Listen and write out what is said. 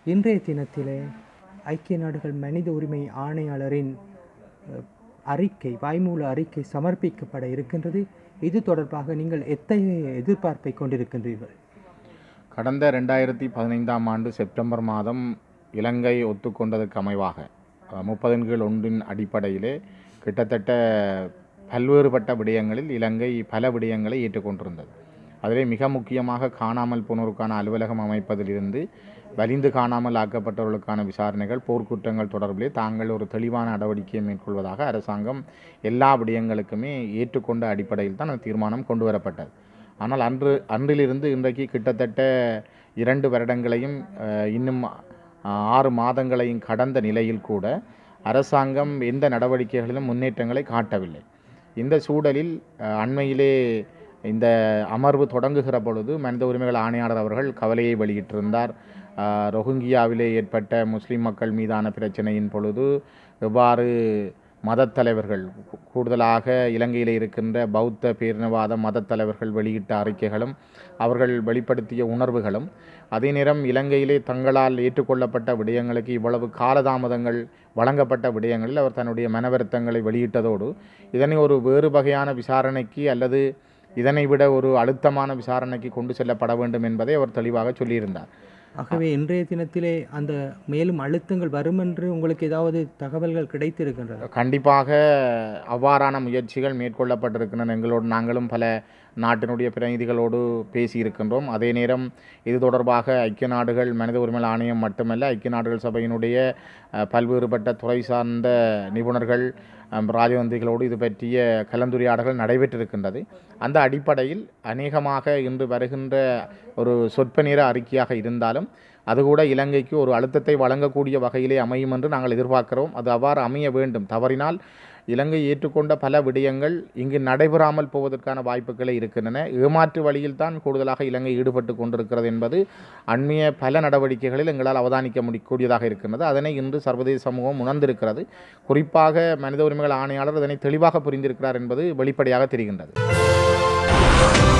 இன்றைய தினத்திலே ஐக்கிய நாடுகள் மனித உரிமை ஆணையாளரின் அஹ், அறிக்கை வாய்மூல அறிக்கை சமர்ப்பிக்கப்பட இருக்கின்றது இது தொடர்பாக நீங்கள் எத்தகைய எதிர்பார்ப்பை கொண்டிருக்கின்றீர்கள் கடந்த ரெண்டாயிரத்தி பதினைந்தாம் ஆண்டு செப்டம்பர் மாதம் இலங்கை ஒத்துக்கொண்டதற்கு அமைவாக அஹ், முப்பதின் கீழ் ஒன்றின் அடிப்படையிலே கிட்டத்தட்ட பல்வேறுபட்ட விடயங்களில் இலங்கை பல விடயங்களை ஏற்றுக்கொண்டிருந்தது அதிலே மிக முக்கியமாக காணாமல் போனோருக்கான அலுவலகம் அமைப்பதிலிருந்து வலிந்து காணாமல் ஆக்கப்பட்டவர்களுக்கான விசாரணைகள் போர்க்குற்றங்கள் தொடர்பிலே தாங்கள் ஒரு தெளிவான நடவடிக்கையை மேற்கொள்வதாக அரசாங்கம் எல்லா விடயங்களுக்குமே ஏற்றுக்கொண்ட அடிப்படையில் தான் அந்த தீர்மானம் கொண்டு வரப்பட்டது ஆனால் அன்று அன்றிலிருந்து இன்றைக்கு கிட்டத்தட்ட இரண்டு வருடங்களையும் அஹ், இன்னும் அஹ், ஆறு மாதங்களையும் கடந்த நிலையில் கூட அரசாங்கம் எந்த நடவடிக்கைகளிலும் முன்னேற்றங்களை காட்டவில்லை இந்த சூழலில் அஹ், அண்மையிலே இந்த அமர்வு தொடங்குகிற பொழுது மனித உரிமைகள் ஆணையாளர் அவர்கள் கவலையை வெளியிட்டிருந்தார் அஹ், ரொஹிங்கியாவிலே ஏற்பட்ட முஸ்லிம் மக்கள் மீதான பிரச்சனையின் பொழுது எவ்வாறு மதத் தலைவர்கள் கூ- கூடுதலாக இலங்கையில் இருக்கின்ற பௌத்த பேரினவாத மதத் தலைவர்கள் வெளியிட்ட அறிக்கைகளும் அவர்கள் வெளிப்படுத்திய உணர்வுகளும் அதே நேரம் இலங்கையிலே தங்களால் ஏற்றுக்கொள்ளப்பட்ட விடயங்களுக்கு இவ்வளவு காலதாமதங்கள் வழங்கப்பட்ட விடயங்களில் அவர் தன்னுடைய மனவருத்தங்களை வெளியிட்டதோடு இதனை ஒரு வேறு வகையான விசாரணைக்கு அல்லது இதனை விட ஒரு அழுத்தமான விசாரணைக்கு கொண்டு செல்லப்பட வேண்டும் என்பதை அவர் தெளிவாக சொல்லியிருந்தார் ஆகவே இன்றைய தினத்திலே அந்த மேலும் அழுத்தங்கள் வரும் என்று உங்களுக்கு ஏதாவது தகவல்கள் கிடைத்திருக்கின்றன கண்டிப்பாக அவ்வாறான முயற்சிகள் மேற்கொள்ளப்பட்டிருக்கின்றன எங்களோடு நாங்களும் பல நாட்டினுடைய பிரதிநிதிகளோடு பேசியிருக்கின்றோம் அதே நேரம் இது தொடர்பாக ஐக்கிய நாடுகள் மனித உரிமை ஆணையம் மட்டுமல்ல ஐக்கிய நாடுகள் சபையினுடைய அஹ், பல்வேறுபட்ட துறை சார்ந்த நிபுணர்கள் அஹ், ராஜதந்திரிகளோடு இது பற்றிய கலந்துரையாடல்கள் நடைபெற்றிருக்கின்றது அந்த அடிப்படையில் அநேகமாக இன்று வருகின்ற ஒரு சொற்ப நேர அறிக்கையாக இருந்தாலும் அது கூட இலங்கைக்கு ஒரு அழுத்தத்தை வழங்கக்கூடிய வகையிலே அமையும் என்று நாங்கள் எதிர்பார்க்கிறோம் அது அவ்வாறு அமைய வேண்டும் தவறினால் இலங்கை ஏற்றுக்கொண்ட பல விடயங்கள் இங்கு நடைபெறாமல் போவதற்கான வாய்ப்புகளே இருக்கின்றன ஏமாற்று வழியில் தான் கூடுதலாக இலங்கை ஈடுபட்டு கொண்டிருக்கிறது என்பது அண்மைய பல நடவடிக்கைகளில் எங்களால் அவதானிக்க முடியக்கூடியதாக இருக்கின்றது அதனை இன்று சர்வதேச சமூகம் உணர்ந்திருக்கிறது குறிப்பாக மனித உரிமைகள் ஆணையாளர் இதனை தெளிவாக புரிந்திருக்கிறார் என்பது வெளிப்படையாக தெரிகின்றது